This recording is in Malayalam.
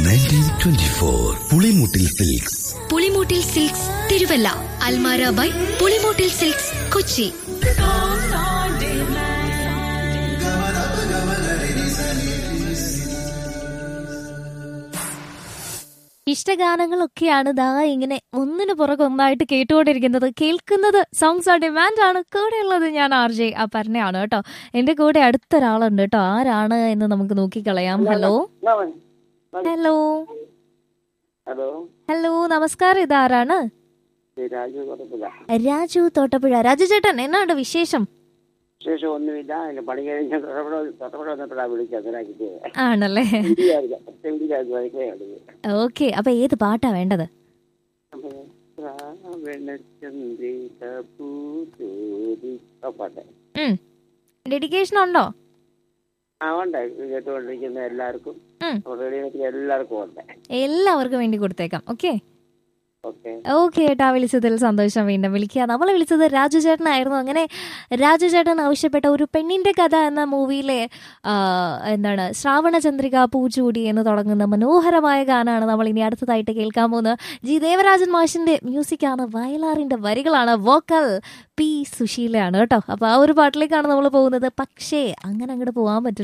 Nineteen twenty four Pulimoottil silks Pulimoottil silks Thiruvalla അൽമാര ബൈ പുളിമൂട്ടിൽ സിൽക്സ് കൊച്ചി ഇഷ്ടഗാനങ്ങളൊക്കെയാണ് ദാ ഇങ്ങനെ ഒന്നിനു പുറകെ ഒന്നായിട്ട് കേട്ടുകൊണ്ടിരിക്കുന്നത് കേൾക്കുന്നത് സോങ്സ് ആ ഡിമാൻഡ് ആണ് കൂടെയുള്ളത് ഞാൻ ആർ ജെ ആ പറഞ്ഞാണ് കേട്ടോ എന്റെ കൂടെ അടുത്തൊരാളുണ്ട് കേട്ടോ ആരാണ് എന്ന് നമുക്ക് നോക്കിക്കളയാം ഹലോ ഹലോ ഹലോ ഹലോ നമസ്കാരം ഇതാരാണ് ഇത് രാജു കുഴപ്പമില്ല രാജു തോട്ടപ്പുഴ രാജു ചേട്ടൻ എന്നാണ് വിശേഷം വിശേഷം ഒന്നുമില്ല അതിന് പണി കഴിഞ്ഞ് തൊട്ടപ്പുഴ തൊട്ടപ്പുഴ വന്നപ്പോഴാണ് വിളിച്ചത് അങ്ങനെ കിട്ടിയത് ആണല്ലേ ഒറ്റ വരയ്ക്കുകയാണ് ഓക്കെ അപ്പൊ ഏത് പാട്ടാ വേണ്ടത് ചന്ദ്രിക പൂച്ചോരി ആ പാട്ട് ഉം ഡെഡിക്കേഷൻ ഉണ്ടോ ആ ഉണ്ട് ഇത് കേട്ടുകൊണ്ടിരിക്കുന്ന എല്ലാവർക്കും ഉം. റേഡിയോത്തിൽ എല്ലാവർക്കും ഉണ്ട് എല്ലാവർക്കും വേണ്ടി കൊടുത്തേക്കാം ഓക്കെ ഓക്കെ ഓക്കെ ഏട്ടാ വിളിച്ചതിൽ സന്തോഷം വീണ്ടും വിളിക്കുക നമ്മൾ വിളിച്ചത് രാജു ചേട്ടനായിരുന്നു അങ്ങനെ രാജു ചേട്ടൻ ആവശ്യപ്പെട്ട ഒരു പെണ്ണിന്റെ കഥ എന്ന മൂവിയിലെ ആ, എന്താണ് ശ്രാവണ ചന്ദ്രിക പൂച്ചൂടി എന്ന് തുടങ്ങുന്ന മനോഹരമായ ഗാനമാണ് നമ്മൾ ഇനി അടുത്തതായിട്ട് കേൾക്കാൻ പോകുന്നത് ജി ദേവരാജൻ മാഷിന്റെ മ്യൂസിക്കാണ് വയലാറിന്റെ വരികളാണ് വോക്കൽ പി സുശീലയാണ് കേട്ടോ അപ്പൊ ആ ഒരു പാട്ടിലേക്കാണ് നമ്മൾ പോകുന്നത് പക്ഷേ അങ്ങനെ അങ്ങോട്ട് പോകാൻ പറ്റില്ല